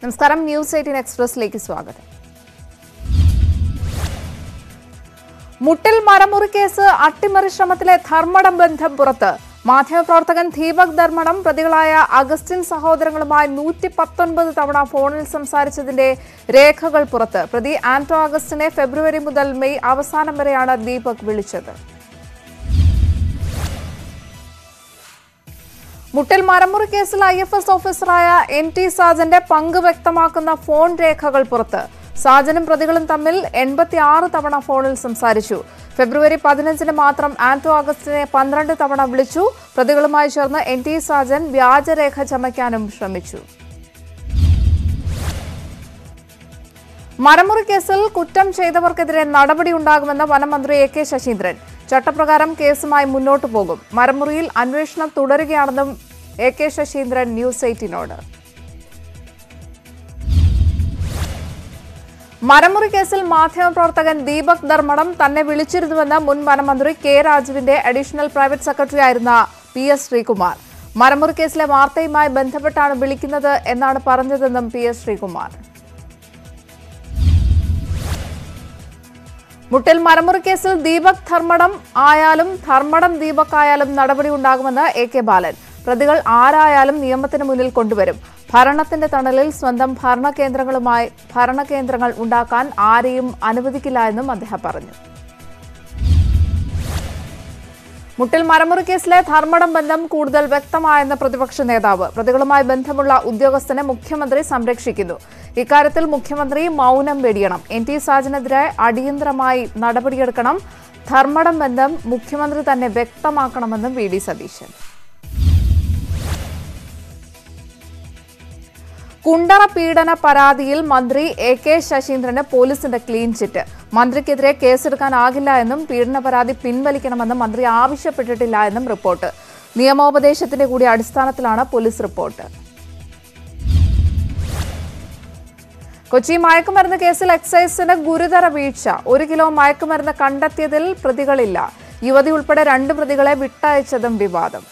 നമസ്കാരം news eighteen എക്സ്പ്രസിലേക്ക് സ്വാഗതം മുട്ടിൽ മരമുറി കേസ് അട്ടിമറി ശ്രമത്തിലെ ധർമ്മടം ബന്ധം പുറത്ത് മാധ്യമപ്രവർത്തകൻ ദീപക് ധർമ്മടം പ്രതികളായ അഗസ്റ്റിൻ സഹോദരങ്ങളുമായി നൂറ്റി പത്തൊൻപത് തവണ ഫോണിൽ സംസാരിച്ചതിന്റെ രേഖകൾ പുറത്ത് പ്രതി ആന്റോ അഗസ്റ്റിനെ ഫെബ്രുവരി മുതൽ മെയ് അവസാനം വരെയാണ് ദീപക് വിളിച്ചത് മുട്ടിൽ മരമുറി കേസിൽ ഐ എഫ് എസ് ഓഫീസറായ എൻ ടി സാജന്റെ പങ്ക് വ്യക്തമാക്കുന്ന ഫോൺ രേഖകൾ പുറത്ത് സാജനും പ്രതികളും തമ്മിൽ എൺപത്തി ആറ് തവണ ഫോണിൽ സംസാരിച്ചു ഫെബ്രുവരി പതിനഞ്ചിന് മാത്രം ആന്റോ അഗസ്റ്റിനെ പന്ത്രണ്ട് തവണ വിളിച്ചു പ്രതികളുമായി ചേർന്ന് എൻ ടി സാജൻ വ്യാജരേഖ ചമയ്ക്കാനും ശ്രമിച്ചു മരമുറി കേസിൽ കുറ്റം ചെയ്തവർക്കെതിരെ നടപടിയുണ്ടാകുമെന്ന് വനമന്ത്രി എ കെ ശശീന്ദ്രൻ ചട്ടപ്രകാരം കേസുമായി മുന്നോട്ടു പോകും മരമുറിയിൽ അന്വേഷണം തുടരുകയാണെന്നും എ കെ ശശീന്ദ്രൻ ന്യൂസ് എയ്റ്റീനോട് മരമുറി കേസിൽ മാധ്യമപ്രവർത്തകൻ ദീപക് ധർമ്മടം തന്നെ വിളിച്ചിരുന്നുവെന്ന് മുൻ വനമന്ത്രി കെ രാജുവിന്റെ അഡീഷണൽ പ്രൈവറ്റ് സെക്രട്ടറി ആയിരുന്ന പി എസ് ശ്രീകുമാർ മരമുറി കേസിലെ വാർത്തയുമായി ബന്ധപ്പെട്ടാണ് വിളിക്കുന്നത് എന്നാണ് പറഞ്ഞതെന്നും പി എസ് ശ്രീകുമാർ മുട്ടിൽ മരമുറി കേസിൽ ദീപക് ധർമ്മടം ആയാലും ധർമ്മടം ദീപക് ആയാലും നടപടി ഉണ്ടാകുമെന്ന് എ കെ ബാലൻ പ്രതികൾ ആരായാലും നിയമത്തിന് മുന്നിൽ കൊണ്ടുവരും ഭരണത്തിന്റെ തണലിൽ സ്വന്തം ഭരണകേന്ദ്രങ്ങളുമായി ഭരണകേന്ദ്രങ്ങൾ ഉണ്ടാക്കാൻ ആരെയും അനുവദിക്കില്ല എന്നും അദ്ദേഹം പറഞ്ഞു മുട്ടിൽ മരമുറി കേസിലെ ധർമ്മടം ബന്ധം കൂടുതൽ വ്യക്തമായെന്ന് പ്രതിപക്ഷ നേതാവ് പ്രതികളുമായി ബന്ധമുള്ള ഉദ്യോഗസ്ഥനെ മുഖ്യമന്ത്രി സംരക്ഷിക്കുന്നു ഇക്കാര്യത്തിൽ മുഖ്യമന്ത്രി മൗനം വെടിയണം എൻ ടി സാജനെതിരെ അടിയന്തരമായി നടപടിയെടുക്കണം ധർമ്മടം ബന്ധം മുഖ്യമന്ത്രി തന്നെ വ്യക്തമാക്കണമെന്നും വി ഡി സതീശൻ കുണ്ടറ പീഡന പരാതിയിൽ മന്ത്രി എ കെ ശശീന്ദ്രന് പോലീസിന്റെ ക്ലീൻ ചിറ്റ് മന്ത്രിക്കെതിരെ കേസെടുക്കാനാകില്ല എന്നും പീഡന പരാതി പിൻവലിക്കണമെന്നും മന്ത്രി ആവശ്യപ്പെട്ടിട്ടില്ല എന്നും റിപ്പോർട്ട് നിയമോപദേശത്തിന്റെ കൂടി അടിസ്ഥാനത്തിലാണ് പോലീസ് റിപ്പോർട്ട് കൊച്ചി മയക്കുമരുന്ന് കേസിൽ എക്സൈസിന് ഗുരുതര വീഴ്ച ഒരു കിലോ മയക്കുമരുന്ന് കണ്ടെത്തിയതിൽ പ്രതികളില്ല യുവതി ഉൾപ്പെടെ രണ്ട് പ്രതികളെ വിട്ടയച്ചതും വിവാദം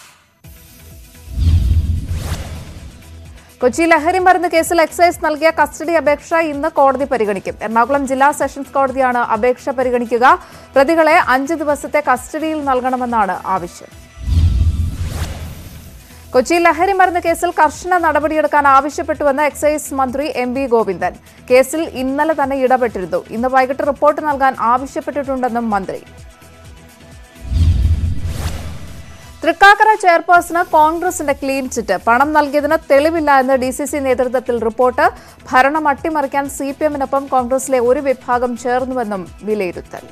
കൊച്ചി ലഹരി മരുന്ന് കേസിൽ എക്സൈസ് നൽകിയ കസ്റ്റഡി അപേക്ഷ ഇന്ന് കോടതി പരിഗണിക്കും എറണാകുളം ജില്ലാ സെഷൻസ് കോടതിയാണ് അപേക്ഷ പരിഗണിക്കുക പ്രതികളെ അഞ്ച് ദിവസത്തെ കസ്റ്റഡിയിൽ നൽകണമെന്നാണ് ആവശ്യം കൊച്ചി ലഹരി മരുന്ന് കേസിൽ കർശന നടപടിയെടുക്കാൻ ആവശ്യപ്പെട്ടുവെന്ന് എക്സൈസ് മന്ത്രി എം വി ഗോവിന്ദൻ കേസിൽ ഇന്നലെ തന്നെ ഇടപെട്ടിരുന്നു ഇന്ന് വൈകിട്ട് റിപ്പോർട്ട് നൽകാൻ ആവശ്യപ്പെട്ടിട്ടുണ്ടെന്നും മന്ത്രി തൃക്കാക്കര ചെയർപേഴ്സണ് കോൺഗ്രസിന്റെ ക്ലീൻ ചിറ്റ് പണം നൽകിയതിന് തെളിവില്ല എന്ന് ഡി സി സി നേതൃത്വത്തിൽ റിപ്പോർട്ട് ഭരണം അട്ടിമറിക്കാൻ സി പി എമ്മിനൊപ്പം കോൺഗ്രസിലെ ഒരു വിഭാഗം ചേർന്നുവെന്നും വിലയിരുത്തൽ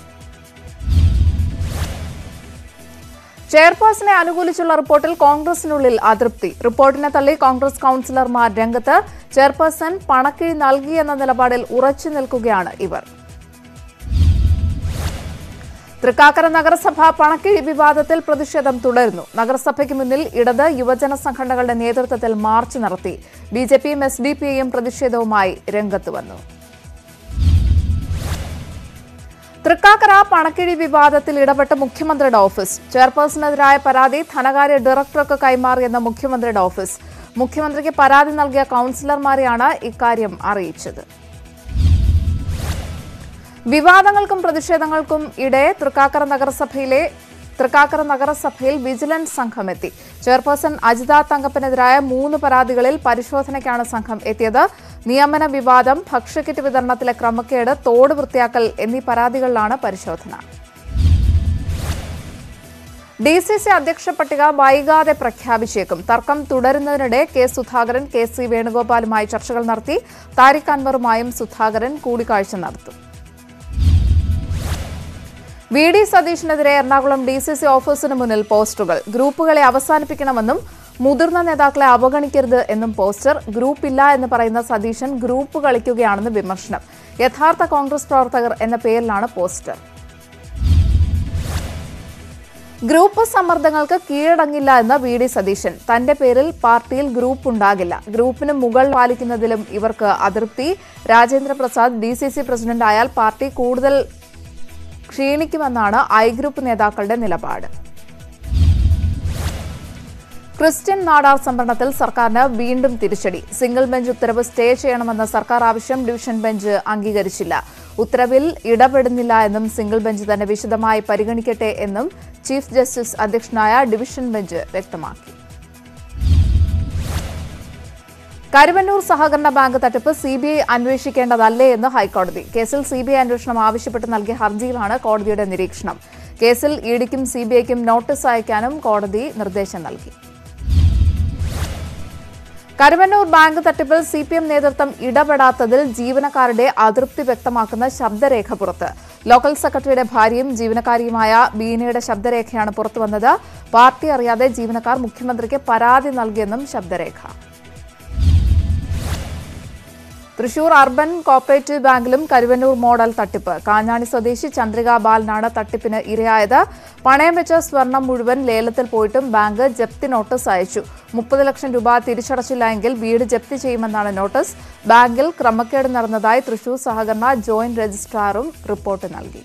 ചെയർപേഴ്സണെ അനുകൂലിച്ചുള്ള റിപ്പോർട്ടിൽ കോൺഗ്രസിനുള്ളിൽ അതൃപ്തി റിപ്പോർട്ടിനെ തള്ളി കോൺഗ്രസ് കൌൺസിലർമാർ രംഗത്ത് ചെയർപേഴ്സൺ പണക്കിഴി നൽകിയെന്ന നിലപാടിൽ ഉറച്ചു നിൽക്കുകയാണ് ഇവർ തൃക്കാക്കര നഗരസഭ പണക്കിഴി വിവാദത്തിൽ പ്രതിഷേധം തുടരുന്നു നഗരസഭയ്ക്ക് മുന്നിൽ ഇടത് യുവജന സംഘടനകളുടെ നേതൃത്വത്തിൽ മാർച്ച് നടത്തി ബി ജെ പിയും എസ് ഡി പി ഐയും പ്രതിഷേധവുമായി രംഗത്ത് വന്നു തൃക്കാക്കര പണക്കിഴി വിവാദത്തിൽ ഇടപെട്ട മുഖ്യമന്ത്രിയുടെ ഓഫീസ് ചെയർപേഴ്സണെതിരായ പരാതി ധനകാര്യ ഡയറക്ടർക്ക് കൈമാറിയെന്ന മുഖ്യമന്ത്രിയുടെ ഓഫീസ് മുഖ്യമന്ത്രിക്ക് പരാതി നൽകിയ കൌൺസിലർമാരെയാണ് ഇക്കാര്യം അറിയിച്ചത് വിവാദങ്ങൾക്കും പ്രതിഷേധങ്ങൾക്കും ഇടെ തൃക്കാക്കര നഗരസഭയിലെ തൃക്കാക്കര നഗരസഭയിൽ വിജിലൻസ് സംഘം എത്തി ചെയർപേഴ്സൺ അജിത തങ്കപ്പനെതിരായ മൂന്ന് പരാതികളിൽ പരിശോധനയ്ക്കാണ് സംഘം എത്തിയത് നിയമന വിവാദം ഭക്ഷ്യക്കിറ്റ് വിതരണത്തിലെ ക്രമക്കേട് തോട് വൃത്തിയാക്കൽ എന്നീ പരാതികളിലാണ് പരിശോധന ഡി സി സി അധ്യക്ഷ പട്ടിക വൈകാതെ പ്രഖ്യാപിച്ചേക്കും തർക്കം തുടരുന്നതിനിടെ കെ സുധാകരൻ കെ സി വേണുഗോപാലുമായി ചർച്ചകൾ നടത്തി താരിഖ് അൻവറുമായും സുധാകരൻ കൂടിക്കാഴ്ച നടത്തും വി ഡി സതീഷിനെതിരെ എറണാകുളം ഡി സി സി ഓഫീസിന് മുന്നിൽ പോസ്റ്ററുകൾ ഗ്രൂപ്പുകളെ അവസാനിപ്പിക്കണമെന്നും മുതിർന്ന നേതാക്കളെ അവഗണിക്കരുത് എന്നും പോസ്റ്റർ ഗ്രൂപ്പില്ല എന്ന് പറയുന്ന സതീശൻ ഗ്രൂപ്പ് കളിക്കുകയാണെന്ന് വിമർശനം യഥാർത്ഥ കോൺഗ്രസ് പ്രവർത്തകർ എന്ന പേരിലാണ് പോസ്റ്റർ ഗ്രൂപ്പ് സമ്മർദ്ദങ്ങൾക്ക് കീഴടങ്ങില്ല എന്ന് വി ഡി സതീശൻ തന്റെ പേരിൽ പാർട്ടിയിൽ ഗ്രൂപ്പ് ഉണ്ടാകില്ല ഗ്രൂപ്പിന് മുകൾ പാലിക്കുന്നതിലും ഇവർക്ക് അതൃപ്തി Rajendra Prasad D C C president ആയാൽ പാർട്ടി കൂടുതൽ ക്ഷീണിക്കുമെന്നാണ് ഐ ഗ്രൂപ്പ് നേതാക്കളുടെ നിലപാട് ക്രിസ്ത്യൻ നാടാർ സംവരണത്തിൽ സർക്കാരിന് വീണ്ടും തിരിച്ചടി സിംഗിൾ ബെഞ്ച് ഉത്തരവ് സ്റ്റേ ചെയ്യണമെന്ന സർക്കാർ ആവശ്യം ഡിവിഷൻ ബെഞ്ച് അംഗീകരിച്ചില്ല ഉത്തരവിൽ ഇടപെടുന്നില്ല എന്നും സിംഗിൾ ബെഞ്ച് തന്നെ വിശദമായി പരിഗണിക്കട്ടെ എന്നും ചീഫ് ജസ്റ്റിസ് അധ്യക്ഷനായ ഡിവിഷൻ ബെഞ്ച് വ്യക്തമാക്കി കരുവന്നൂർ സഹകരണ ബാങ്ക് തട്ടിപ്പ് സി ബി ഐ അന്വേഷിക്കേണ്ടതല്ലേ എന്ന് ഹൈക്കോടതി കേസിൽ സി ബി ഐ അന്വേഷണം ആവശ്യപ്പെട്ട് നൽകിയ ഹർജിയിലാണ് കോടതിയുടെ നിരീക്ഷണം കേസിൽ ഇഡിക്കും സി ബി ഐക്കും നോട്ടീസ് അയക്കാനും കോടതി നിർദ്ദേശം നൽകി കരുവന്നൂർ ബാങ്ക് തട്ടിപ്പിൽ സി പി എം നേതൃത്വം ഇടപെടാത്തതിൽ ജീവനക്കാരുടെ അതൃപ്തി വ്യക്തമാക്കുന്ന ശബ്ദരേഖ പുറത്ത് ലോക്കൽ സെക്രട്ടറിയുടെ ഭാര്യയും ജീവനക്കാരിയുമായ ബീനയുടെ ശബ്ദരേഖയാണ് പുറത്തുവന്നത് പാർട്ടി അറിയാതെ ജീവനക്കാർ മുഖ്യമന്ത്രിക്ക് പരാതി നൽകിയെന്നും ശബ്ദരേഖ തൃശൂർ അർബൻ കോപ്പറേറ്റീവ് ബാങ്കിലും കരുവന്നൂർ മോഡൽ തട്ടിപ്പ് കാഞ്ഞാണി സ്വദേശി ചന്ദ്രിക ബാലനാണ് തട്ടിപ്പിന് ഇരയായത് പണയം വെച്ച സ്വർണം മുഴുവൻ ലേലത്തിൽ പോയിട്ടും ബാങ്ക് ജപ്തി നോട്ടീസ് അയച്ചു മുപ്പത് ലക്ഷം രൂപ തിരിച്ചടച്ചില്ല എങ്കിൽ വീട് ജപ്തി ചെയ്യുമെന്നാണ് നോട്ടീസ് ബാങ്കിൽ ക്രമക്കേട് നടന്നതായി തൃശൂർ സഹകരണ ജോയിന്റ് രജിസ്ട്രാറും റിപ്പോർട്ട് നൽകി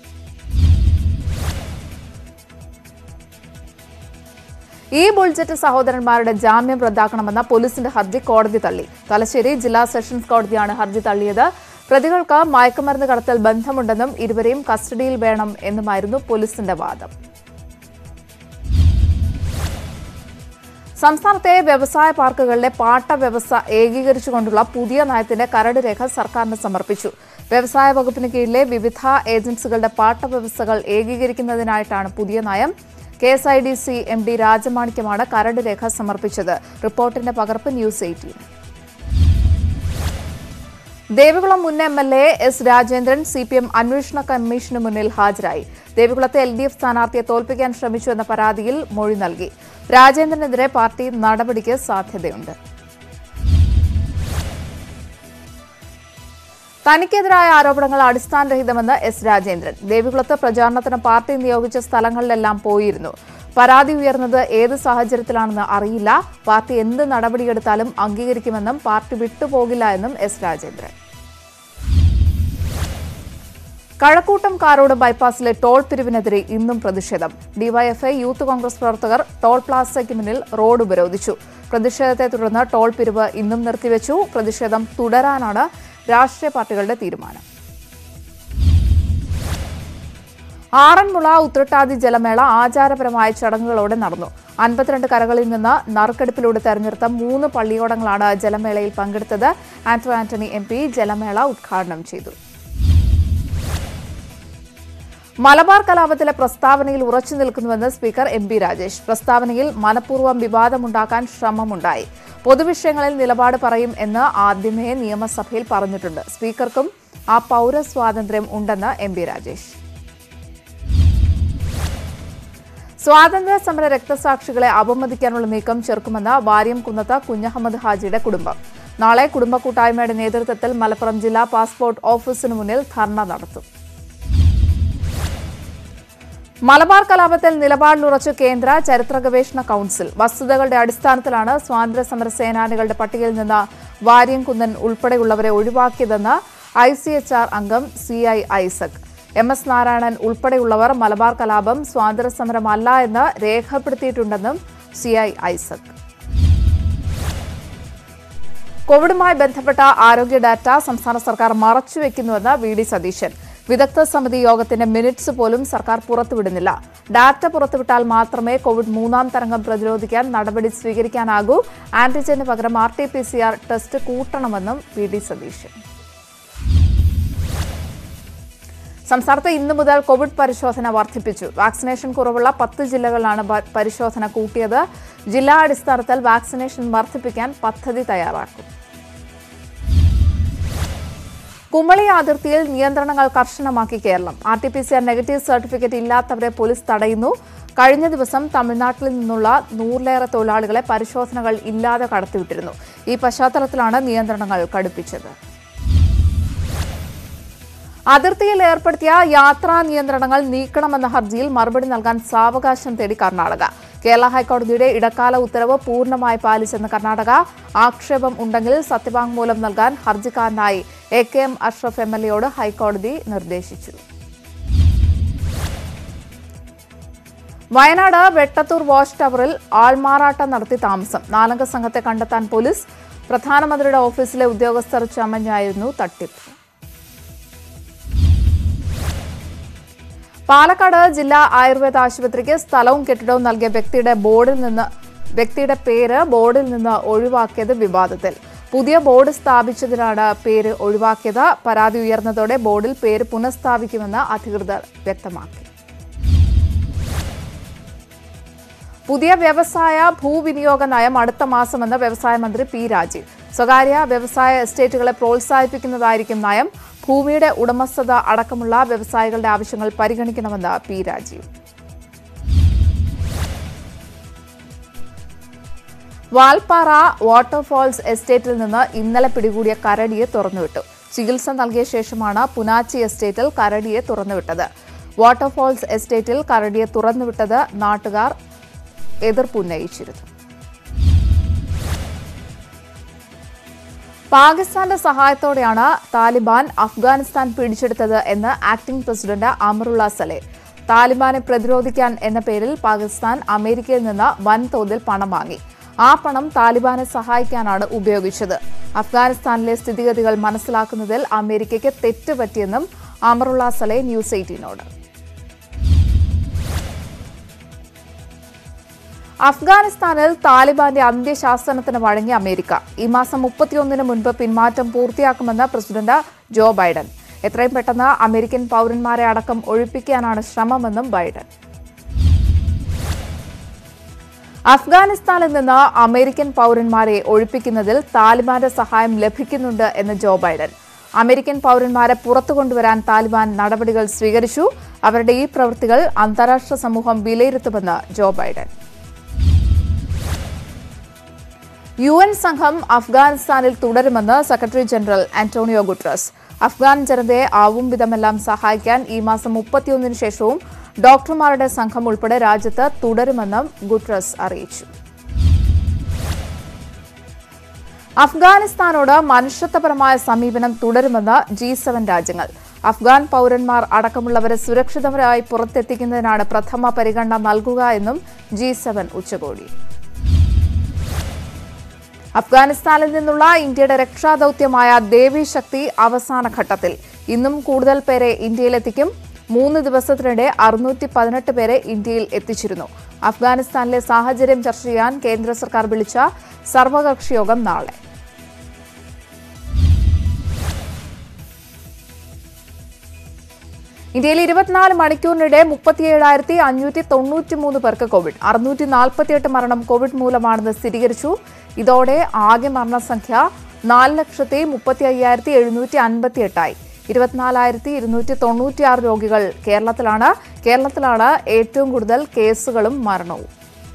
ഈ ബുൾജറ്റ് സഹോദരന്മാരുടെ ജാമ്യം റദ്ദാക്കണമെന്ന പോലീസിന്റെ ഹർജി കോടതി തള്ളി തലശ്ശേരി ജില്ലാ സെഷൻസ് കോടതിയാണ് ഹർജി തള്ളിയത് പ്രതികൾക്ക് മയക്കുമരുന്ന് കടത്തൽ ബന്ധമുണ്ടെന്നും ഇരുവരെയും കസ്റ്റഡിയിൽ വേണം എന്നുമായിരുന്നു പോലീസിന്റെ വാദം സംസ്ഥാനത്തെ വ്യവസായ പാർക്കുകളിലെ പാട്ട വ്യവസ്ഥ ഏകീകരിച്ചുകൊണ്ടുള്ള പുതിയ നയത്തിന്റെ കരട് രേഖ സർക്കാരിന് സമർപ്പിച്ചു വ്യവസായ വകുപ്പിന് കീഴിലെ വിവിധ ഏജൻസികളുടെ പാട്ട വ്യവസ്ഥകൾ ഏകീകരിക്കുന്നതിനായിട്ടാണ് പുതിയ നയം K S I D C M D രാജമാണിക്യമാണ് കരട് രേഖ സമർപ്പിച്ചത് റിപ്പോർട്ടിന്റെ പകർപ്പ് ന്യൂസ് എയ്റ്റീൻ ദേവികുളം മുൻ M L A S Rajendran C P M അന്വേഷണ കമ്മീഷന് മുന്നിൽ ഹാജരായി ദേവികുളത്തെ എൽ ഡി എഫ് സ്ഥാനാർത്ഥിയെ തോൽപ്പിക്കാൻ ശ്രമിച്ചു എന്ന പരാതിയിൽ മൊഴി നൽകി രാജേന്ദ്രനെതിരെ പാർട്ടി നടപടിക്ക് സാധ്യതയുണ്ട് തനിക്കെതിരായ ആരോപണങ്ങൾ അടിസ്ഥാനരഹിതമെന്ന് എസ് രാജേന്ദ്രൻ ദേവികുളത്ത് പ്രചാരണത്തിന് പാർട്ടി നിയോഗിച്ച സ്ഥലങ്ങളിലെല്ലാം പോയിരുന്നു പരാതി ഉയർന്നത് ഏത് സാഹചര്യത്തിലാണെന്ന് അറിയില്ല പാർട്ടി എന്ത് നടപടിയെടുത്താലും അംഗീകരിക്കുമെന്നും പാർട്ടി വിട്ടുപോകില്ല എന്നും എസ് രാജേന്ദ്രൻ കഴക്കൂട്ടം കാരോട് ബൈപ്പാസിലെ ടോൾ പിരിവിനെതിരെ ഇന്നും പ്രതിഷേധം ഡിവൈഎഫ്ഐ യൂത്ത് കോൺഗ്രസ് പ്രവർത്തകർ ടോൾ പ്ലാസയ്ക്ക് മുന്നിൽ റോഡ് ഉപരോധിച്ചു പ്രതിഷേധത്തെ തുടർന്ന് ടോൾ പിരിവ് ഇന്നും നിർത്തിവെച്ചു പ്രതിഷേധം തുടരാനാണ് രാഷ്ട്രീയ പാർട്ടികളുടെ തീരുമാനം ആറന്മുള ഉത്രട്ടാതി ജലമേള ആചാരപരമായ ചടങ്ങുകളോടെ നടന്നു അൻപത്തിരണ്ട് കരകളിൽ നിന്ന് നറുക്കെടുപ്പിലൂടെ തെരഞ്ഞെടുത്ത മൂന്ന് പള്ളിയോടങ്ങളാണ് ജലമേളയിൽ പങ്കെടുത്തത് ആന്റോ ആന്റണി എം പി ജലമേള ഉദ്ഘാടനം ചെയ്തു മലബാർ കലാപത്തിലെ പ്രസ്താവനയിൽ ഉറച്ചു നിൽക്കുന്നുവെന്ന് സ്പീക്കർ എം പി രാജേഷ് പ്രസ്താവനയിൽ മനഃപൂർവ്വം വിവാദമുണ്ടാക്കാൻ ശ്രമമുണ്ടായി പൊതുവിഷയങ്ങളിൽ നിലപാട് പറയും എന്ന് ആദ്യമേ നിയമസഭയിൽ പറഞ്ഞിട്ടുണ്ട് സ്പീക്കർക്കും ആ പൗരസ്വാതന്ത്ര്യം ഉണ്ടെന്ന് എം പി രാജേഷ് സ്വാതന്ത്ര്യ സമര രക്തസാക്ഷികളെ അപമതിക്കാനുള്ള നീക്കം ചെറുക്കുമെന്ന് വാര്യം കുന്നത്ത് കുഞ്ഞഹമ്മദ് ഹാജിയുടെ കുടുംബം നാളെ കുടുംബ കൂട്ടായ്മയുടെ നേതൃത്വത്തിൽ മലപ്പുറം ജില്ലാ പാസ്പോർട്ട് ഓഫീസിന് മുന്നിൽ ധർണ നടത്തും മലബാർ കലാപത്തിൽ നിലപാടിലുറച്ചു കേന്ദ്ര ചരിത്ര ഗവേഷണ കൌൺസിൽ വസ്തുതകളുടെ അടിസ്ഥാനത്തിലാണ് സ്വാതന്ത്ര്യ സമര സേനാനികളുടെ പട്ടികയിൽ നിന്ന് വാര്യംകുന്നൻ ഉൾപ്പെടെയുള്ളവരെ ഒഴിവാക്കിയതെന്ന് ഐ സി എച്ച് ആർ അംഗം C I Isaac M S Narayanan ഉൾപ്പെടെയുള്ളവർ മലബാർ കലാപം സ്വാതന്ത്ര്യ സമരമല്ല എന്ന് രേഖപ്പെടുത്തിയിട്ടുണ്ടെന്നും സി ഐ ഐസക് കോവിഡുമായി ബന്ധപ്പെട്ട ആരോഗ്യ ഡാറ്റ സംസ്ഥാന സർക്കാർ മറച്ചുവെക്കുന്നുവെന്ന് വി ഡി സതീശൻ വിദഗ്ധ സമിതി യോഗത്തിന്റെ മിനിറ്റ്സ് പോലും സർക്കാർ പുറത്തുവിടുന്നില്ല ഡാറ്റ പുറത്തുവിട്ടാൽ മാത്രമേ കോവിഡ് മൂന്നാം തരംഗം പ്രതിരോധിക്കാൻ നടപടി സ്വീകരിക്കാനാകൂ ആന്റിജന് പകരം R T P C R test കൂട്ടണമെന്നും വി ഡി സതീശൻ സംസ്ഥാനത്ത് ഇന്നു മുതൽ കോവിഡ് പരിശോധന വർദ്ധിപ്പിച്ചു വാക്സിനേഷൻ കുറവുള്ള പത്ത് ജില്ലകളിലാണ് പ- പരിശോധന കൂട്ടിയത് ജില്ലാ അടിസ്ഥാനത്തിൽ വാക്സിനേഷൻ വർദ്ധിപ്പിക്കാൻ പദ്ധതി തയ്യാറാക്കും കുമളി അതിർത്തിയിൽ നിയന്ത്രണങ്ങൾ കർശനമാക്കി Keralam R T P C R negative certificate ഇല്ലാത്തവരെ പോലീസ് തടയുന്നു കഴിഞ്ഞ ദിവസം തമിഴ്നാട്ടിൽ നിന്നുള്ള നൂറിലേറെ തൊഴിലാളികളെ പരിശോധനകൾ ഇല്ലാതെ കടത്തിവിട്ടിരുന്നു ഈ പശ്ചാത്തലത്തിലാണ് നിയന്ത്രണങ്ങൾ കടുപ്പിച്ചത് അതിർത്തിയിൽ ഏർപ്പെടുത്തിയ യാത്രാ നിയന്ത്രണങ്ങൾ നീക്കണമെന്ന ഹർജിയിൽ മറുപടി നൽകാൻ സാവകാശം തേടി കർണാടക കേരള ഹൈക്കോടതിയുടെ ഇടക്കാല ഉത്തരവ് പൂർണ്ണമായി പാലിച്ചെന്ന് കർണാടക ആക്ഷേപം ഉണ്ടെങ്കിൽ സത്യവാങ്മൂലം നൽകാൻ ഹർജിക്കാരനായി A K M Ashraf M L എയോട് ഹൈക്കോടതി നിർദ്ദേശിച്ചു വയനാട് വെട്ടത്തൂർ വാച്ച് ടവറിൽ ആൾമാറാട്ടം നടത്തി താമസം നാലംഗ സംഘത്തെ കണ്ടെത്താൻ പോലീസ് പ്രധാനമന്ത്രിയുടെ ഓഫീസിലെ ഉദ്യോഗസ്ഥർ ചമഞ്ഞായിരുന്നു തട്ടിപ്പ് പാലക്കാട് ജില്ലാ ആയുർവേദ ആശുപത്രിക്ക് സ്ഥലവും കെട്ടിടവും നൽകിയ വ്യക്തിയുടെ ബോർഡിൽ നിന്ന് വ്യക്തിയുടെ പേര് ബോർഡിൽ നിന്ന് ഒഴിവാക്കിയത് വിവാദത്തിൽ പുതിയ ബോർഡ് സ്ഥാപിച്ചതിനാണ് പേര് ഒഴിവാക്കിയത് പരാതി ഉയർന്നതോടെ ബോർഡിൽ പേര് പുനഃസ്ഥാപിക്കുമെന്ന് അധികൃതർ വ്യക്തമാക്കി പുതിയ വ്യവസായ ഭൂവിനിയോഗ നയം അടുത്ത മാസമെന്ന് വ്യവസായ മന്ത്രി പി രാജീവ് സ്വകാര്യ വ്യവസായ എസ്റ്റേറ്റുകളെ പ്രോത്സാഹിപ്പിക്കുന്നതായിരിക്കും നയം ഭൂമിയുടെ ഉടമസ്ഥത അടക്കമുള്ള വ്യവസായികളുടെ ആവശ്യങ്ങൾ പരിഗണിക്കണമെന്ന് പി രാജീവ് വാൽപ്പാറ വാട്ടർഫാൾസ് എസ്റ്റേറ്റിൽ നിന്ന് ഇന്നലെ പിടികൂടിയ കരടിയെ തുറന്നുവിട്ടു ചികിത്സ നൽകിയ ശേഷമാണ് പുനാച്ചി എസ്റ്റേറ്റിൽ കരടിയെ തുറന്നുവിട്ടത് വാട്ടർഫാൾസ് എസ്റ്റേറ്റിൽ കരടിയെ തുറന്നുവിട്ടത് നാട്ടുകാർ എതിർപ്പുന്നയിച്ചിരുന്നു പാകിസ്ഥാന്റെ സഹായത്തോടെയാണ് താലിബാൻ അഫ്ഗാനിസ്ഥാൻ പിടിച്ചെടുത്തത് എന്ന് ആക്ടിംഗ് പ്രസിഡന്റ് അമറുള്ള സലെ താലിബാനെ പ്രതിരോധിക്കാൻ എന്ന പേരിൽ പാകിസ്ഥാൻ അമേരിക്കയിൽ നിന്ന് വൻതോതിൽ പണം വാങ്ങി ആ പണം താലിബാനെ സഹായിക്കാനാണ് ഉപയോഗിച്ചത് അഫ്ഗാനിസ്ഥാനിലെ സ്ഥിതിഗതികൾ മനസ്സിലാക്കുന്നതിൽ അമേരിക്കയ്ക്ക് തെറ്റ് പറ്റിയെന്നും അമറുള്ള സലെ ന്യൂസ് എയ്റ്റീനോട് അഫ്ഗാനിസ്ഥാനിൽ താലിബാന്റെ അന്ത്യശാസനത്തിന് വഴങ്ങി അമേരിക്ക ഈ മാസം മുപ്പത്തിയൊന്നിന് മുൻപ് പിന്മാറ്റം പൂർത്തിയാക്കുമെന്ന് പ്രസിഡന്റ് ജോ ബൈഡൻ എത്രയും പെട്ടെന്ന് അമേരിക്കൻ പൗരന്മാരെ അടക്കം ഒഴിപ്പിക്കാനാണ് ശ്രമമെന്നും ബൈഡൻ അഫ്ഗാനിസ്ഥാനിൽ നിന്ന് അമേരിക്കൻ പൗരന്മാരെ ഒഴിപ്പിക്കുന്നതിൽ താലിബാന്റെ സഹായം ലഭിക്കുന്നുണ്ട് എന്ന് ജോ ബൈഡൻ അമേരിക്കൻ പൗരന്മാരെ പുറത്തു കൊണ്ടുവരാൻ താലിബാൻ നടപടികൾ സ്വീകരിച്ചു അവരുടെ ഈ പ്രവൃത്തികൾ അന്താരാഷ്ട്ര സമൂഹം വിലയിരുത്തുമെന്ന് ജോ ബൈഡൻ യു എൻ സംഘം അഫ്ഗാനിസ്ഥാനിൽ തുടരുമെന്ന് secretary general Antonio Guterres Afghan ജനതയെ ആവും വിധമെല്ലാം സഹായിക്കാൻ ഈ മാസം മുപ്പത്തിയൊന്നിന് ശേഷവും ഡോക്ടർമാരുടെ സംഘം ഉൾപ്പെടെ രാജ്യത്ത് തുടരുമെന്നും ഗുട്രസ് അറിയിച്ചു അഫ്ഗാനിസ്ഥാനോട് മനുഷ്യത്വപരമായ സമീപനം തുടരുമെന്ന് ജി സെവൻ രാജ്യങ്ങൾ അഫ്ഗാൻ പൗരന്മാർ അടക്കമുള്ളവരെ സുരക്ഷിതരായി പുറത്തെത്തിക്കുന്നതിനാണ് പ്രഥമ പരിഗണന നൽകുക എന്നും ജി സെവൻ ഉച്ചകോടി അഫ്ഗാനിസ്ഥാനിൽ നിന്നുള്ള ഇന്ത്യയുടെ രക്ഷാദൌത്യമായ ദേവി ശക്തി അവസാന ഘട്ടത്തിൽ ഇന്നും കൂടുതൽ പേരെ ഇന്ത്യയിലെത്തിക്കും മൂന്ന് ദിവസത്തിനിടെ അറുന്നൂറ്റി പതിനെട്ട് പേരെ ഇന്ത്യയിൽ എത്തിച്ചിരുന്നു അഫ്ഗാനിസ്ഥാനിലെ സാഹചര്യം ചർച്ച ചെയ്യാൻ കേന്ദ്ര സർക്കാർ വിളിച്ച സർവകക്ഷി യോഗം നാളെ ഇന്ത്യയിൽ ഇരുപത്തിനാല് മണിക്കൂറിനിടെ മുപ്പത്തിയേഴായിരത്തി അഞ്ഞൂറ്റി തൊണ്ണൂറ്റി മൂന്ന് പേർക്ക് കോവിഡ് അറുന്നൂറ്റി നാൽപ്പത്തിയെട്ട് മരണം കോവിഡ് മൂലമാണെന്ന് സ്ഥിരീകരിച്ചു ഇതോടെ ആകെ മരണസംഖ്യ നാല് ലക്ഷത്തി മുപ്പത്തി അയ്യായിരത്തി എഴുന്നൂറ്റി അൻപത്തി എട്ടായി ഇരുപത്തിനാലായിരത്തി ഇരുന്നൂറ്റി തൊണ്ണൂറ്റിയാറ് രോഗികൾ കേരളത്തിലാണ് കേരളത്തിലാണ് ഏറ്റവും കൂടുതൽ കേസുകളും മരണവും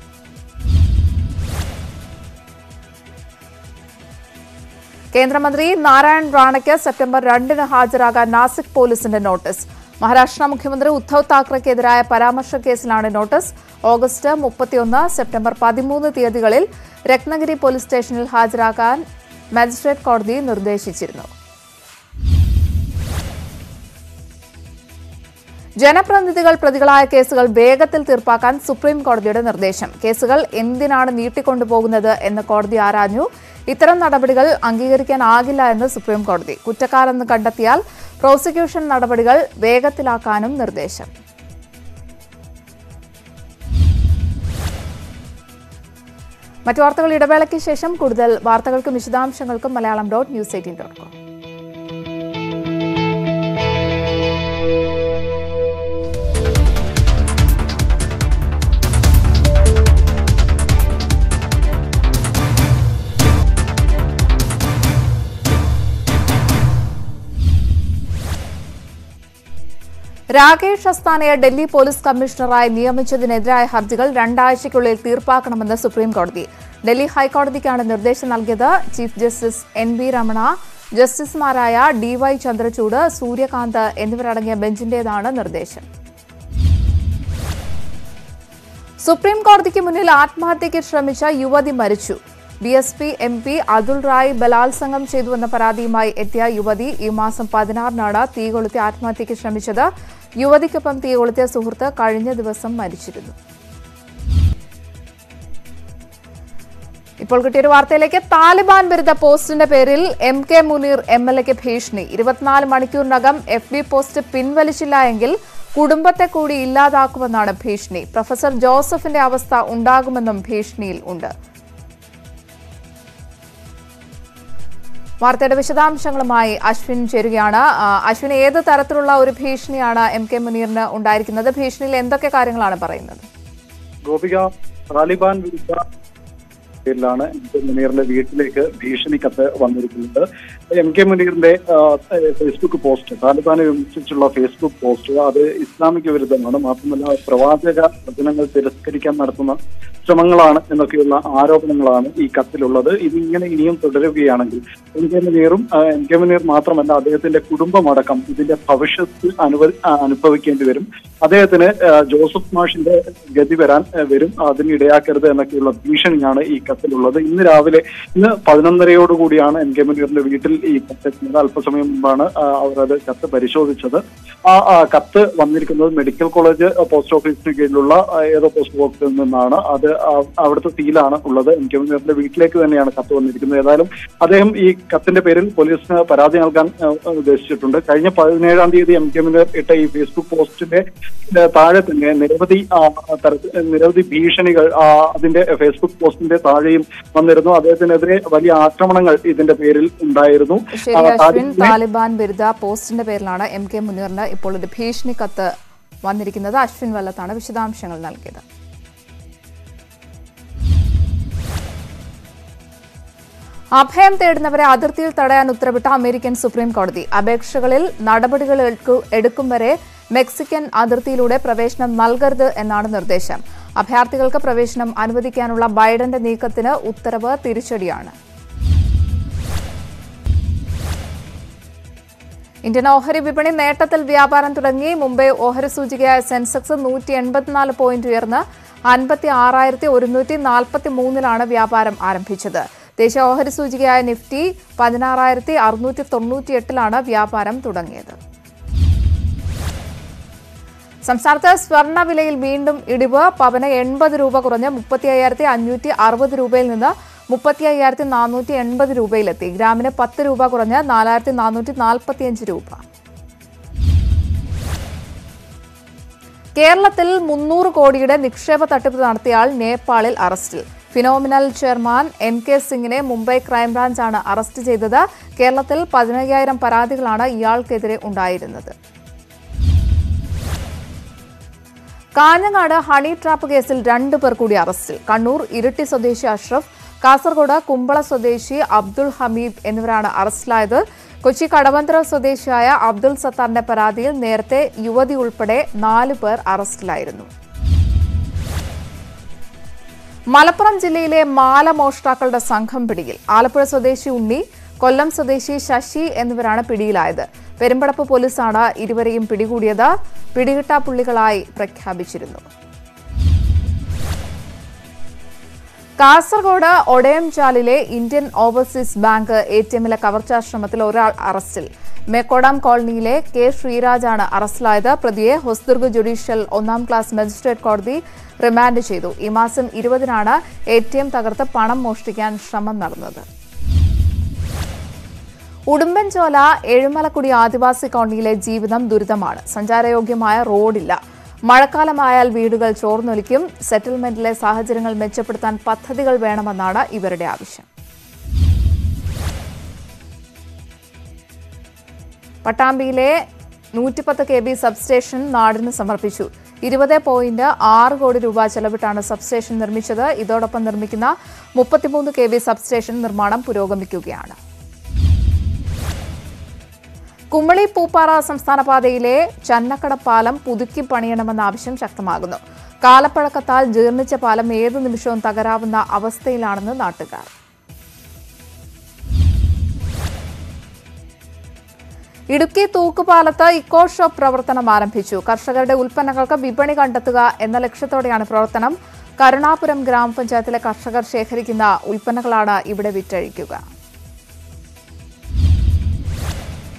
കേന്ദ്രമന്ത്രി നാരായൺ റാണയ്ക്ക് സെപ്റ്റംബർ രണ്ടിന് ഹാജരാകാൻ നാസിക് പോലീസിന്റെ നോട്ടീസ് മഹാരാഷ്ട്ര മുഖ്യമന്ത്രി ഉദ്ധവ് താക്കറെക്കെതിരായ പരാമർശ കേസിലാണ് നോട്ടീസ് ഓഗസ്റ്റ് മുപ്പത്തിയൊന്ന് സെപ്റ്റംബർ പതിമൂന്ന് തീയതികളിൽ രത്നഗിരി പോലീസ് സ്റ്റേഷനിൽ ഹാജരാകാൻ മജിസ്ട്രേറ്റ് കോടതി നിർദ്ദേശിച്ചിരുന്നു ജനപ്രതിനിധികൾ പ്രതികളായ കേസുകൾ വേഗത്തിൽ തീർപ്പാക്കാൻ സുപ്രീം കോടതിയുടെ നിർദ്ദേശം കേസുകൾ എന്തിനാണ് നീട്ടിക്കൊണ്ടുപോകുന്നത് എന്ന് കോടതി ആരാഞ്ഞു ഇത്തരം നടപടികൾ അംഗീകരിക്കാനാകില്ല എന്ന് സുപ്രീം കോടതി കുറ്റക്കാരെന്ന് കണ്ടെത്തിയാൽ പ്രോസിക്യൂഷൻ നടപടികൾ വേഗത്തിലാക്കാനും നിർദ്ദേശം മറ്റു വാർത്തകൾ ഇടവേളയ്ക്ക് ശേഷം കൂടുതൽ വാർത്തകൾക്കും വിശദാംശങ്ങൾക്കും Malayalam dot news eighteen dot com Rakesh അസ്താനയെ ഡൽഹി പോലീസ് കമ്മീഷണറായി നിയമിച്ചതിനെതിരായ ഹർജികൾ രണ്ടാഴ്ചയ്ക്കുള്ളിൽ തീർപ്പാക്കണമെന്ന് സുപ്രീം കോടതി ഡൽഹി ഹൈക്കോടതിക്കാണ് നിർദ്ദേശം നൽകിയത് chief justice N V Ramana ജസ്റ്റിസുമാരായ ഡി വൈ ചന്ദ്രചൂഡ് സൂര്യകാന്ത് എന്നിവരടങ്ങിയ ബെഞ്ചിന്റേതാണ് നിർദ്ദേശം സുപ്രീം കോടതിക്ക് മുന്നിൽ ആത്മഹത്യയ്ക്ക് ശ്രമിച്ച യുവതി മരിച്ചു B S P M P Atul Rai ബലാത്സംഗം ചെയ്തുവെന്ന പരാതിയുമായി എത്തിയ യുവതി ഈ മാസം പതിനാറിനാണ് തീ കൊളുത്തി ആത്മഹത്യയ്ക്ക് ശ്രമിച്ചത് യുവതിക്കൊപ്പം തീ കൊളുത്തിയ സുഹൃത്ത് കഴിഞ്ഞ ദിവസം മരിച്ചിരുന്നു ഇപ്പോൾ കിട്ടിയൊരു വാർത്തയിലേക്ക് താലിബാൻ വിരുദ്ധ പോസ്റ്റിന്റെ പേരിൽ M K Muneer M L എക്ക് ഭീഷണി ഇരുപത്തിനാല് മണിക്കൂറിനകം എഫ് ബി പോസ്റ്റ് പിൻവലിച്ചില്ല എങ്കിൽ കുടുംബത്തെ കൂടി ഇല്ലാതാക്കുമെന്നാണ് ഭീഷണി പ്രൊഫസർ ജോസഫിന്റെ അവസ്ഥ ഉണ്ടാകുമെന്നും ഭീഷണിയിൽ ഉണ്ട് വാർത്തയുടെ വിശദാംശങ്ങളുമായി അശ്വിൻ ചേരുകയാണ് ആ, അശ്വിൻ ഏത് തരത്തിലുള്ള ഒരു ഭീഷണിയാണ് എം കെ മുനീറിന് ഉണ്ടായിരിക്കുന്നത് ഭീഷണിയിൽ എന്തൊക്കെ കാര്യങ്ങളാണ് പറയുന്നത് ഗോപിക താലിബാൻ വിരുദ്ധ പേരിലാണ് എം കെ മുനീറിന്റെ വീട്ടിലേക്ക് ഭീഷണി കത്ത് വന്നിരിക്കുന്നത് എം കെ മുനീറിന്റെ ആ, ഫേസ്ബുക്ക് പോസ്റ്റ് താലിബാനെ വിമർശിച്ചുള്ള ഫേസ്ബുക്ക് പോസ്റ്റ് അത് ഇസ്ലാമിക വിരുദ്ധമാണ് മാത്രമല്ല പ്രവാചക വചനങ്ങൾ തിരസ്കരിക്കാൻ നടത്തുന്ന ശ്രമങ്ങളാണ് എന്നൊക്കെയുള്ള ആരോപണങ്ങളാണ് ഈ കത്തിലുള്ളത് ഇതിങ്ങനെ ഇനിയും തുടരുകയാണെങ്കിൽ എം കെ മുനീറും ആ, എം കെ മുനീർ മാത്രമല്ല അദ്ദേഹത്തിന്റെ കുടുംബമടക്കം ഇതിന്റെ ഭവിഷ്യത്ത് അനുഭ ആ, അനുഭവിക്കേണ്ടി വരും അദ്ദേഹത്തിന് ആ, ജോസഫ് മാഷിന്റെ ഗതി വരാൻ ആ, വരും അതിന് ഇടയാക്കരുത് എന്നൊക്കെയുള്ള ഭീഷണിയാണ് ഈ കത്തിലുള്ളത് ഇന്ന് രാവിലെ ഇന്ന് പതിനൊന്നരയോടുകൂടിയാണ് എം കെ മുനീറിന്റെ വീട്ടിൽ ഈ കത്തെത്തുന്നത് അല്പസമയം മുമ്പാണ് ആ, അവർ അത് കത്ത് പരിശോധിച്ചത് ആ ആ, കത്ത് വന്നിരിക്കുന്നത് മെഡിക്കൽ കോളേജ് പോസ്റ്റ് ഓഫീസിന് കീഴിലുള്ള ആ, ഏതോ പോസ്റ്റ് ബോക്സിൽ നിന്നാണ് അത് ആ- അവിടുത്തെ സീലാണ് ഉള്ളത് എം കെ മുനീറിന്റെ വീട്ടിലേക്ക് തന്നെയാണ് കത്ത് വന്നിരിക്കുന്നത് ഏതായാലും അദ്ദേഹം ഈ കത്തിന്റെ പേരിൽ പോലീസിന് പരാതി നൽകാൻ ആ, ഉദ്ദേശിച്ചിട്ടുണ്ട് കഴിഞ്ഞ പതിനേഴാം തീയതി എം കെ മുനീർ ഇട്ട ഈ ഫേസ്ബുക്ക് പോസ്റ്റിന്റെ ആ, താഴെ തന്നെ നിരവധി ആ, തരത്തിൽ നിരവധി ഭീഷണികൾ ആ, അതിന്റെ ഫേസ്ബുക്ക് പോസ്റ്റിന്റെ താഴെയും വന്നിരുന്നു അദ്ദേഹത്തിനെതിരെ വലിയ ആക്രമണങ്ങൾ ഇതിന്റെ പേരിൽ ഉണ്ടായിരുന്നു ശരി ആ, അശ്വിൻ താലിബാനെ- താലിബാൻ വിരുദ്ധ പോസ്റ്റിന്റെ പേരിലാണ് എം കെ മുനീറിന് ഇപ്പോൾ ഒരു ഭീഷണി കത്ത് വന്നിരിക്കുന്നത് അശ്വിൻ വല്ലത്താണ് വിശദാംശങ്ങൾ നൽകിയത് അഭയം തേടുന്നവരെ അതിർത്തിയിൽ തടയാൻ ഉത്തരവിട്ട അമേരിക്കൻ സുപ്രീം കോടതി അപേക്ഷകളിൽ നടപടികൾ എടുക്കു- എടുക്കും വരെ മെക്സിക്കൻ അതിർത്തിയിലൂടെ പ്രവേശനം നൽകരുത് എന്നാണ് നിർദ്ദേശം അഭയാർത്ഥികൾക്ക് പ്രവേശനം അനുവദിക്കാനുള്ള ബൈഡന്റെ നീക്കത്തിന് ഉത്തരവ് തിരിച്ചടിയാണ് ഇന്ത്യൻ ഓഹരി വിപണി നേട്ടത്തിൽ വ്യാപാരം തുടങ്ങി മുംബൈ ഓഹരി സൂചികയായ സെൻസെക്സ് നൂറ്റി എൺപത്തിനാല് പോയിന്റ് ഉയർന്ന് അൻപത്തി ആറായിരത്തി ഒരുന്നൂറ്റി നാൽപ്പത്തി മൂന്നിലാണ് വ്യാപാരം ആരംഭിച്ചത് ദേശീയ ഓഹരി സൂചികയായ നിഫ്റ്റി പതിനാറായിരത്തി അറുന്നൂറ്റി തൊണ്ണൂറ്റി എട്ടിലാണ് വ്യാപാരം തുടങ്ങിയത് സംസ്ഥാനത്ത് സ്വർണ്ണ വിലയിൽ വീണ്ടും ഇടിവ് പവന് എൺപത് രൂപ കുറഞ്ഞ് മുപ്പത്തി അയ്യായിരത്തി അഞ്ഞൂറ്റി അറുപത് രൂപയിൽ നിന്ന് മുപ്പത്തി അയ്യായിരത്തി നാനൂറ്റി എൺപത് രൂപയിലെത്തി ഗ്രാമിന് പത്ത് രൂപ കുറഞ്ഞ് നാലായിരത്തി നാനൂറ്റി നാൽപ്പത്തിയഞ്ച് രൂപ കേരളത്തിൽ മുന്നൂറ് കോടിയുടെ നിക്ഷേപ തട്ടിപ്പ് നടത്തിയാൽ നേപ്പാളിൽ അറസ്റ്റിൽ ഫിനോമിനൽ ചെയർമാൻ എൻ കെ സിംഗിനെ മുംബൈ ക്രൈംബ്രാഞ്ചാണ് അറസ്റ്റ് ചെയ്തത് കേരളത്തിൽ പതിനയ്യായിരം പരാതികളാണ് ഇയാൾക്കെതിരെ ഉണ്ടായിരുന്നത് കാഞ്ഞങ്ങാട് ഹണി ട്രാപ്പ് കേസിൽ രണ്ടു പേർ കൂടി അറസ്റ്റിൽ കണ്ണൂർ ഇരിട്ടി സ്വദേശി അഷ്റഫ് കാസർഗോഡ് കുമ്പള സ്വദേശി അബ്ദുൾ ഹമീദ് എന്നിവരാണ് അറസ്റ്റിലായത് കൊച്ചി കടവന്തര സ്വദേശിയായ അബ്ദുൾ സത്താറിന്റെ പരാതിയിൽ നേരത്തെ യുവതി ഉൾപ്പെടെ നാല് പേർ അറസ്റ്റിലായിരുന്നു മലപ്പുറം ജില്ലയിലെ മാല മോഷ്ടാക്കളുടെ സംഘം പിടിയിൽ ആലപ്പുഴ സ്വദേശി ഉണ്ണി കൊല്ലം സ്വദേശി ശശി എന്നിവരാണ് പിടിയിലായത് പെരുമ്പടപ്പ് പോലീസാണ് ഇരുവരെയും പിടികൂടിയത് പിടികിട്ടാപ്പുള്ളികളായി പ്രഖ്യാപിച്ചിരുന്നു കാസർഗോഡ് ഒടയംചാലിലെ Indian overseas bank A T എമ്മിലെ കവർച്ചാ ശ്രമത്തിൽ ഒരാൾ അറസ്റ്റിൽ മേക്കോടാം കോളനിയിലെ കെ ശ്രീരാജാണ് അറസ്റ്റിലായത് പ്രതിയെ ഹൊസ്ദുർഗ് ജുഡീഷ്യൽ ഒന്നാം ക്ലാസ് മജിസ്ട്രേറ്റ് കോടതി റിമാൻഡ് ചെയ്തു ഈ മാസം ഇരുപതിനാണ് എ ടി എം തകർത്ത് പണം മോഷ്ടിക്കാൻ ശ്രമം നടന്നത് ഉടുമ്പൻചോല എഴുമലക്കുടി ആദിവാസി കോളനിയിലെ ജീവിതം ദുരിതമാണ് സഞ്ചാരയോഗ്യമായ റോഡില്ല മഴക്കാലമായാൽ വീടുകൾ ചോർന്നൊലിക്കും സെറ്റിൽമെന്റിലെ സാഹചര്യങ്ങൾ മെച്ചപ്പെടുത്താൻ പദ്ധതികൾ വേണമെന്നാണ് ഇവരുടെ ആവശ്യം പട്ടാമ്പിയിലെ നൂറ്റിപ്പത്ത് കെ ബി സബ്സ്റ്റേഷൻ നാടിന് സമർപ്പിച്ചു ഇരുപത് പോയിന്റ് ആറ് കോടി രൂപ ചെലവിട്ടാണ് സബ്സ്റ്റേഷൻ നിർമ്മിച്ചത് ഇതോടൊപ്പം നിർമ്മിക്കുന്ന മുപ്പത്തിമൂന്ന് കെ ബി സബ്സ്റ്റേഷൻ നിർമ്മാണം പുരോഗമിക്കുകയാണ് കുമളി പൂപ്പാറ സംസ്ഥാന പാതയിലെ ചന്നക്കട പാലം പുതുക്കി പണിയണമെന്ന ആവശ്യം ശക്തമാകുന്നു കാലപ്പഴക്കത്താൽ ജീർണിച്ച പാലം ഏതു നിമിഷവും തകരാവുന്ന അവസ്ഥയിലാണെന്ന് നാട്ടുകാർ ഇടുക്കി തൂക്കുപാലത്ത് ഇക്കോ ഷോപ്പ് പ്രവർത്തനം ആരംഭിച്ചു കർഷകരുടെ ഉൽപ്പന്നങ്ങൾക്ക് വിപണി കണ്ടെത്തുക എന്ന ലക്ഷ്യത്തോടെയാണ് പ്രവർത്തനം കരുണാപുരം ഗ്രാമപഞ്ചായത്തിലെ കർഷകർ ശേഖരിക്കുന്ന ഉൽപ്പന്നങ്ങളാണ് ഇവിടെ വിറ്റഴിക്കുക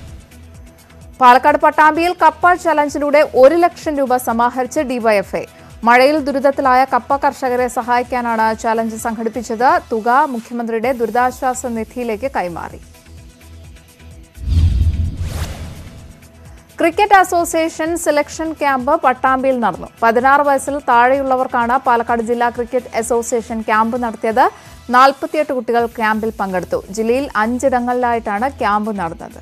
പാലക്കാട് പട്ടാമ്പിയിൽ കപ്പ ചലഞ്ചിലൂടെ ഒരു ലക്ഷം രൂപ സമാഹരിച്ച് ഡിവൈഎഫ്ഐ മഴയിൽ ദുരിതത്തിലായ കപ്പ കർഷകരെ സഹായിക്കാനാണ് ചലഞ്ച് സംഘടിപ്പിച്ചത് തുക മുഖ്യമന്ത്രിയുടെ ദുരിതാശ്വാസ നിധിയിലേക്ക് കൈമാറി ക്രിക്കറ്റ് അസോസിയേഷൻ സെലക്ഷൻ ക്യാമ്പ് പട്ടാമ്പിയിൽ നടന്നു പതിനാറ് വയസ്സിൽ താഴെയുള്ളവർക്കാണ് പാലക്കാട് ജില്ലാ ക്രിക്കറ്റ് അസോസിയേഷൻ ക്യാമ്പ് നടത്തിയത് നാൽപ്പത്തിയെട്ട് കുട്ടികൾ ക്യാമ്പിൽ പങ്കെടുത്തു ജില്ലയിൽ അഞ്ചിടങ്ങളിലായിട്ടാണ് ക്യാമ്പ് നടന്നത്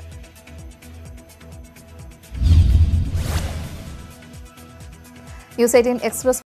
ന്യൂസ് എയ്റ്റീൻ എക്സ്പ്രസ്